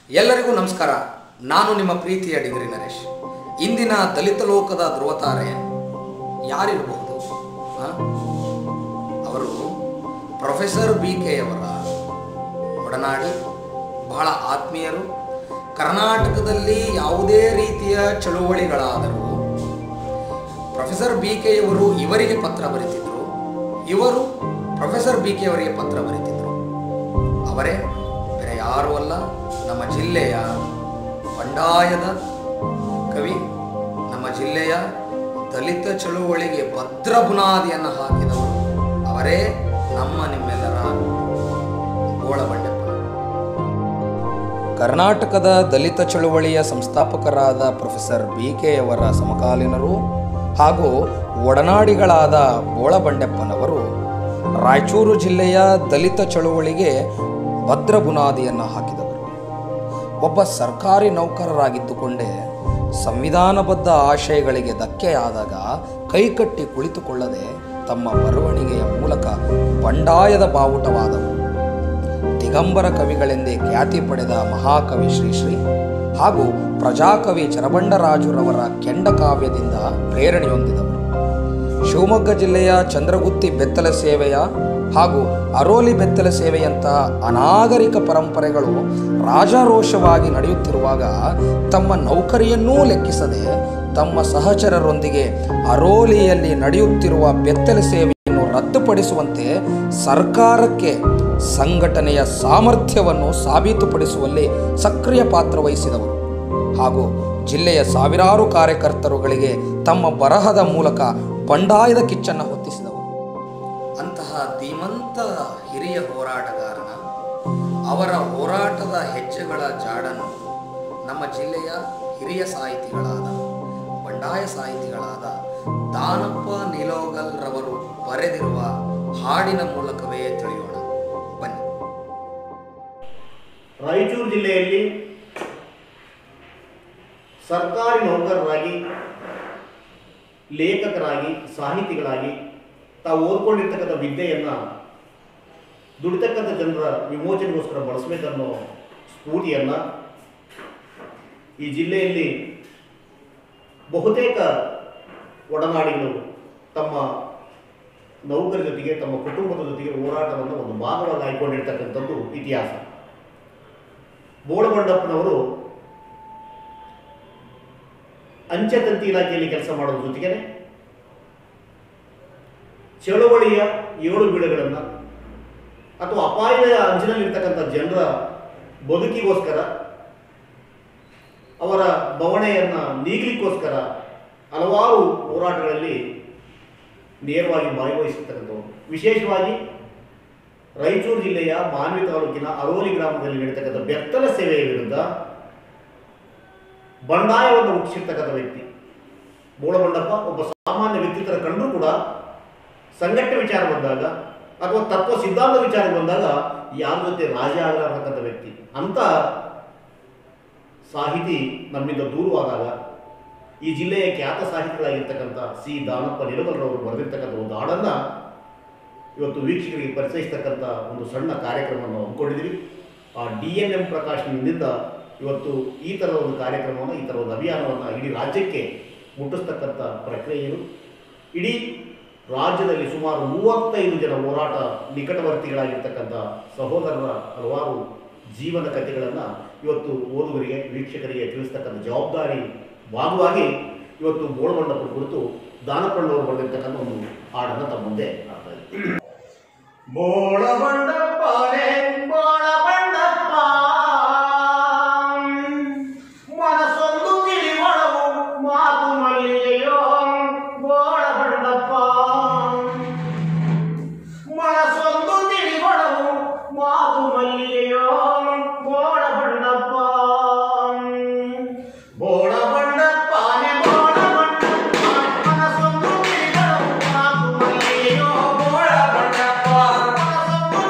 ಎಲ್ಲರಿಗೂ ನಮಸ್ಕಾರ ನಾನು ನಿಮ್ಮ ಪ್ರೀತಿಯ ಡಿಗ್ರಿ ನರೇಶ್ ಇಂದಿನ ದಲಿತ ಲೋಕದ ಧ್ರುವತಾರೆ ಯಾರಿರಬಹುದು ಆ? ಅವರು ಪ್ರೊಫೆಸರ್ ಬಿ ಕೆ ಅವರ ಒಡನಾಡಿ ಬಹಳ ಆತ್ಮೀಯರು ಕರ್ನಾಟಕದಲ್ಲಿ ಯಾವುದೇ ರೀತಿಯ ಚಳುವಳಿಗಳಾದರೂ ಪ್ರೊಫೆಸರ್ ಬಿ ಕೆ ಅವರು ಇವರಿಗೆ ಪತ್ರ ಬರೀತಿದ್ರು ಇವರು ಪ್ರೊಫೆಸರ್ ಬಿ ಕೆ ಅವರಿಗೆ ಪತ್ರ ಬರೀತಿದ್ರು ಅವರೇ ಬೇರೆ ಯಾರೂ ಅಲ್ಲ ನಮ್ಮ ಜಿಲ್ಲೆಯ ಬಂಡಾಯದ ಕವಿ ನಮ್ಮ ಜಿಲ್ಲೆಯ ದಲಿತ ಚಳುವಳಿಗೆ ಭದ್ರ ಬುನಾದಿಯನ್ನು ಹಾಕಿದವರು ಅವರೇ ನಮ್ಮ ನಿಮ್ಮೆಲ್ಲರ ಗೋಳಬಂಡೆಪ್ಪ ಕರ್ನಾಟಕದ ದಲಿತ ಚಳುವಳಿಯ ಸಂಸ್ಥಾಪಕರಾದ ಪ್ರೊಫೆಸರ್ ಬಿ ಕೆ ಅವರ ಸಮಕಾಲೀನರು ಹಾಗೂ ಒಡನಾಡಿಗಳಾದ ಬೋಳಬಂಡೆಪ್ಪನವರು ರಾಯಚೂರು ಜಿಲ್ಲೆಯ ದಲಿತ ಚಳುವಳಿಗೆ ಭದ್ರ ಬುನಾದಿಯನ್ನು ಹಾಕಿದವರು ಒಬ್ಬ ಸರ್ಕಾರಿ ನೌಕರರಾಗಿದ್ದುಕೊಂಡೇ ಸಂವಿಧಾನಬದ್ಧ ಆಶಯಗಳಿಗೆ ಧಕ್ಕೆಯಾದಾಗ ಕೈಕಟ್ಟಿ ಕುಳಿತುಕೊಳ್ಳದೆ ತಮ್ಮ ಬರವಣಿಗೆಯ ಮೂಲಕ ಬಂಡಾಯದ ಬಾವುಟವಾದವರು ದಿಗಂಬರ ಕವಿಗಳೆಂದೇ ಖ್ಯಾತಿ ಪಡೆದ ಮಹಾಕವಿ ಶ್ರೀಶ್ರೀ ಹಾಗೂ ಪ್ರಜಾಕವಿ ಚರಬಂಡರಾಜುರವರ ಕೆಂಡ ಕಾವ್ಯದಿಂದ ಪ್ರೇರಣೆ ಹೊಂದಿದವರು ಶಿವಮೊಗ್ಗ ಜಿಲ್ಲೆಯ ಚಂದ್ರಗುತ್ತಿ ಬೆತ್ತಲ ಸೇವೆಯ ಹಾಗೂ ಅರೋಲಿ ಬೆತ್ತಲ ಸೇವೆಯಂತಹ ಅನಾಗರಿಕ ಪರಂಪರೆಗಳು ರಾಜಾರೋಷವಾಗಿ ನಡೆಯುತ್ತಿರುವಾಗ ತಮ್ಮ ನೌಕರಿಯನ್ನೂ ಲೆಕ್ಕಿಸದೆ ತಮ್ಮ ಸಹಚರರೊಂದಿಗೆ ಅರೋಲಿಯಲ್ಲಿ ನಡೆಯುತ್ತಿರುವ ಬೆತ್ತಲ ಸೇವೆಯನ್ನು ರದ್ದುಪಡಿಸುವಂತೆ ಸರ್ಕಾರಕ್ಕೆ ಸಂಘಟನೆಯ ಸಾಮರ್ಥ್ಯವನ್ನು ಸಾಬೀತುಪಡಿಸುವಲ್ಲಿ ಸಕ್ರಿಯ ಪಾತ್ರ ವಹಿಸಿದವರು ಹಾಗೂ ಜಿಲ್ಲೆಯ ಸಾವಿರಾರು ಕಾರ್ಯಕರ್ತರುಗಳಿಗೆ ತಮ್ಮ ಬರಹದ ಮೂಲಕ ಬಂಡಾಯದ ಕಿಚ್ಚನ್ನು ಹೊತ್ತಿಸಿದವರು ಅಂತಹ ಧೀಮಂತ ಹಿರಿಯ ಹೋರಾಟಗಾರನ ಅವರ ಹೋರಾಟದ ಹೆಜ್ಜೆಗಳ ಜಾಡನ್ನು ನಮ್ಮ ಜಿಲ್ಲೆಯ ಹಿರಿಯ ಸಾಹಿತಿಗಳಾದ ಬಂಡಾಯ ಸಾಹಿತಿಗಳಾದ ದಾನಪ್ಪ ನಿಲೋಗಲ್ ರವರು ಬರೆದಿರುವ ಹಾಡಿನ ಮೂಲಕವೇ ತಿಳಿಯೋಣ ಬನ್ನಿ ರಾಯಚೂರು ಜಿಲ್ಲೆಯಲ್ಲಿ ಸರ್ಕಾರಿ ನೌಕರರಾಗಿ ಲೇಖಕರಾಗಿ ಸಾಹಿತಿಗಳಾಗಿ ತಾವು ಓದ್ಕೊಂಡಿರ್ತಕ್ಕಂಥ ವಿದ್ಯೆಯನ್ನು ದುಡಿತಕ್ಕಂಥ ಜನರ ವಿಮೋಚನೆಗೋಸ್ಕರ ಬಳಸಬೇಕನ್ನೋ ಸ್ಫೂರ್ತಿಯನ್ನು ಈ ಜಿಲ್ಲೆಯಲ್ಲಿ ಬಹುತೇಕ ಒಡನಾಡಿಗಳು ತಮ್ಮ ನೌಕರ ಜೊತೆಗೆ ತಮ್ಮ ಕುಟುಂಬದ ಜೊತೆಗೆ ಹೋರಾಟವನ್ನು ಒಂದು ಭಾಗವಾಗಿ ಆಯ್ಕೊಂಡಿರ್ತಕ್ಕಂಥದ್ದು ಇತಿಹಾಸ ಬೋಳಬಂಡಪ್ಪನವರು ಅಂಚೆ ತಂತಿ ಇಲಾಖೆಯಲ್ಲಿ ಕೆಲಸ ಮಾಡೋದ್ರ ಜೊತೆಗೆ ಚಳುವಳಿಯ ಏಳು ಬೀಳುಗಳನ್ನು ಅಥವಾ ಅಪಾಯದ ಅಂಚಿನಲ್ಲಿರ್ತಕ್ಕಂಥ ಜನರ ಬದುಕಿಗೋಸ್ಕರ ಅವರ ಬವಣೆಯನ್ನು ನೀಗಲಿಕ್ಕೋಸ್ಕರ ಹಲವಾರು ಹೋರಾಟಗಳಲ್ಲಿ ನೇರವಾಗಿ ಭಾಗವಹಿಸಿರ್ತಕ್ಕಂಥವ್ರು ವಿಶೇಷವಾಗಿ ರಾಯಚೂರು ಜಿಲ್ಲೆಯ ಮಾನ್ವಿ ತಾಲೂಕಿನ ಅರೋಲಿ ಗ್ರಾಮದಲ್ಲಿ ನಡೀತಕ್ಕಂಥ ಬೆತ್ತಲ ಸೇವೆಯ ವಿರುದ್ಧ ಬಂಡಾಯವನ್ನು ಹುಟ್ಟಿಸಿರ್ತಕ್ಕಂಥ ವ್ಯಕ್ತಿ ಬೋಳಬಂಡಪ್ಪ ಒಬ್ಬ ಸಾಮಾನ್ಯ ವ್ಯಕ್ತಿ ಥರ ಕಂಡರೂ ಕೂಡ ಸಂಘಟನೆ ವಿಚಾರ ಬಂದಾಗ ಅಥವಾ ತತ್ವ ಸಿದ್ಧಾಂತ ವಿಚಾರ ಬಂದಾಗ ಯಾರ ಜೊತೆ ರಾಜ ಆಗಲಾರತಕ್ಕಂಥ ವ್ಯಕ್ತಿ ಅಂತ ಸಾಹಿತಿ ನಮ್ಮಿಂದ ದೂರವಾದಾಗ ಈ ಜಿಲ್ಲೆಯ ಖ್ಯಾತ ಸಾಹಿತಿಗಳಾಗಿರ್ತಕ್ಕಂಥ ಸಿ ದಾನಪ್ಪ ನಿಲಗಲ್ರವರು ಬರೆದಿರ್ತಕ್ಕಂಥ ಒಂದು ಹಾಡನ್ನು ಇವತ್ತು ವೀಕ್ಷಕರಿಗೆ ಪರಿಚಯಿಸ್ತಕ್ಕಂಥ ಒಂದು ಸಣ್ಣ ಕಾರ್ಯಕ್ರಮವನ್ನು ಹಮ್ಮಿಕೊಂಡಿದ್ದೀವಿ ಆ ಡಿ ಎನ್ ಎಂ ಪ್ರಕಾಶನದಿಂದ ಇವತ್ತು ಈ ಥರದ ಒಂದು ಕಾರ್ಯಕ್ರಮವನ್ನು ಈ ಥರ ಒಂದು ಅಭಿಯಾನವನ್ನು ಇಡೀ ರಾಜ್ಯಕ್ಕೆ ಮುಟ್ಟಿಸ್ತಕ್ಕಂಥ ಪ್ರಕ್ರಿಯೆಯು ಇಡೀ ರಾಜ್ಯದಲ್ಲಿ ಸುಮಾರು ಮೂವತ್ತೈದು ಜನ ಹೋರಾಟ ನಿಕಟವರ್ತಿಗಳಾಗಿರ್ತಕ್ಕಂಥ ಸಹೋದರರ ಹಲವಾರು ಜೀವನ ಕಥೆಗಳನ್ನು ಇವತ್ತು ಓದುಗರಿಗೆ ವೀಕ್ಷಕರಿಗೆ ತಿಳಿಸ್ತಕ್ಕಂಥ ಜವಾಬ್ದಾರಿ ಭಾಗವಾಗಿ ಇವತ್ತು ಬೋಳಬಂಡಪ್ಪನ ಕುರಿತು ದಾನಪ್ಪಣ್ಣವರು ಬರೆದಿರ್ತಕ್ಕಂಥ ಒಂದು ಹಾಡನ್ನು ತಮ್ಮ ಮುಂದೆ ಆಡ್ತಾ ಇದ್ದೀನಿ ಬೋಳಬಂಡಪ್ಪನೇ ಬೋಳಬಂಡಪ್ಪ ಮನಸೊಂದು ತಿಳಿವಳವು ಮಾತು ಮಲ್ಲಿಗೆಯೋ ಬೋಳಬಂಡಪ್ಪ ಮನಸೊಂದು ತಿಳಿವಳವು ಮಾತು ಮಲ್ಲಿಗೆಯೋ ಬೋಳಬಂಡಪ್ಪ ಬೋಳಬಂಡಪ್ಪನೇ ಬೋಳಬಂಡಪ್ಪ ಮನಸೊಂದು ತಿಳಿವಳವು ಮಾತು ಮಲ್ಲಿಗೆಯೋ ಬೋಳಬಂಡಪ್ಪ ಮನಸೊಂದು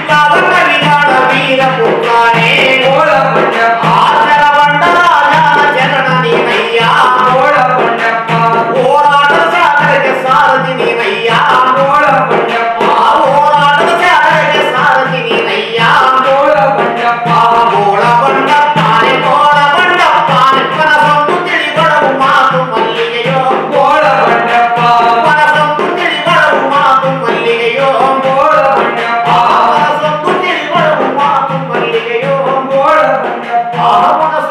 ಬಿದ್ದಾವ ಕವಿಗಾಡ ವೀರ ಪುತ್ರನೇ ಬೋಳ ಬಂಡಪ್ಪ ಆಚರ ಬಂಡ ರಾಜನ ಚರಣ ನೀನಯ್ಯ ಬೋಳ ಬಂಡಪ್ಪ ಹೋರಾಟದ ಸಾಗರಕ್ಕೆ ಸಾರಥಿ ನೀನಯ್ಯ ಬೋಳ ಬಂಡಪ್ಪ ಆ ಹೋರಾಟದ ಸಾಗರಕ್ಕೆ ಸಾರಥಿ ನೀನಯ್ಯ ಬೋಳ ಬಂಡಪ್ಪ ಗೋಳ ಬಂಡಪ್ಪಾನೆ ಗೋಳ ಬಂಡಪ್ಪಾನೆ ಮನಸೊಂದು ತಿಳಿಬಡವು ಮಾತು ಮಲ್ಲಿಗೆಯೋ ಬೋಳ ಬಂಡಪ್ಪ ಮನಸೊಂದು ತಿಳಿಬಡವು ಮಾತು ಮಲ್ಲಿಗೆಯೋ ಬೋಳ ಬಂಡಪ್ಪ ಆ ಮನಸೊಂದು ತಿಳಿಬಡವು ಮಾತು ಮಲ್ಲಿಗೆಯೋ ಬೋಳ ಬಂಡಪ್ಪ ಆ ಮನಸೊಂದು